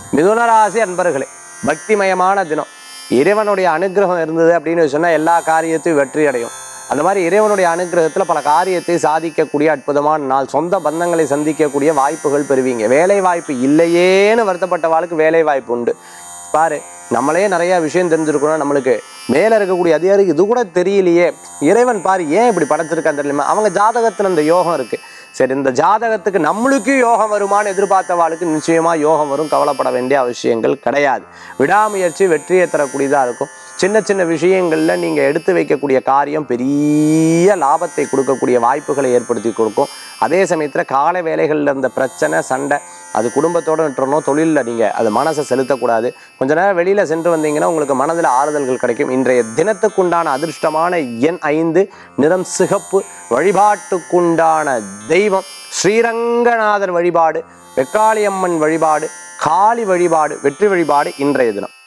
மிதுனராசி அன்பர்களே பக்திமயமான தினம் இறைவனுடைய அனுகிரகம் இருந்தது அப்படின்னு சொன்னா எல்லா காரியத்தையும் வெற்றி அடையும் அந்த மாதிரி இறைவனுடைய அனுகிரகத்துல பல காரியத்தை சாதிக்கக்கூடிய அற்புதமான நாள் சொந்த பந்தங்களை சந்திக்கக்கூடிய வாய்ப்புகள் பெறுவீங்க வேலை வாய்ப்பு இல்லையேன்னு வருத்தப்பட்ட வாழ்க்கை வேலை வாய்ப்பு உண்டு பாரு நம்மளே நிறைய விஷயம் தெரிஞ்சிருக்கணும் நம்மளுக்கு மேல இருக்கக்கூடிய அதிகாரி இது கூட தெரியலையே இறைவன் பாரு ஏன் இப்படி படைச்சிருக்கான்னு தெரியல அவங்க ஜாதகத்துல அந்த யோகம் இருக்கு சரி இந்த ஜாதகத்துக்கு நம்மளுக்கு யோகம் வருமான்னு எதிர்பார்த்தவாளுக்கு நிச்சயமா யோகம் வரும் கவலைப்பட வேண்டிய அவசியங்கள் கிடையாது விடாமுயற்சி வெற்றியை தரக்கூடியதா இருக்கும் சின்ன சின்ன விஷயங்கள்ல நீங்க எடுத்து வைக்கக்கூடிய காரியம் பெரிய லாபத்தை கொடுக்கக்கூடிய வாய்ப்புகளை ஏற்படுத்தி கொடுக்கும் அதே சமயத்துல காலை வேலைகள்ல இருந்த பிரச்சனை சண்டை அது குடும்பத்தோட விட்டுறணும் தொழிலில் நீங்கள் அது மனசை செலுத்தக்கூடாது கொஞ்ச நேரம் வெளியில் சென்று வந்தீங்கன்னா உங்களுக்கு மனதில் ஆறுதல்கள் கிடைக்கும் இன்றைய தினத்துக்குண்டான அதிர்ஷ்டமான எண் ஐந்து நிறம் சிகப்பு வழிபாட்டுக்குண்டான தெய்வம் ஸ்ரீரங்கநாதர் வழிபாடு வெக்காளியம்மன் வழிபாடு காளி வழிபாடு வெற்றி வழிபாடு இன்றைய தினம்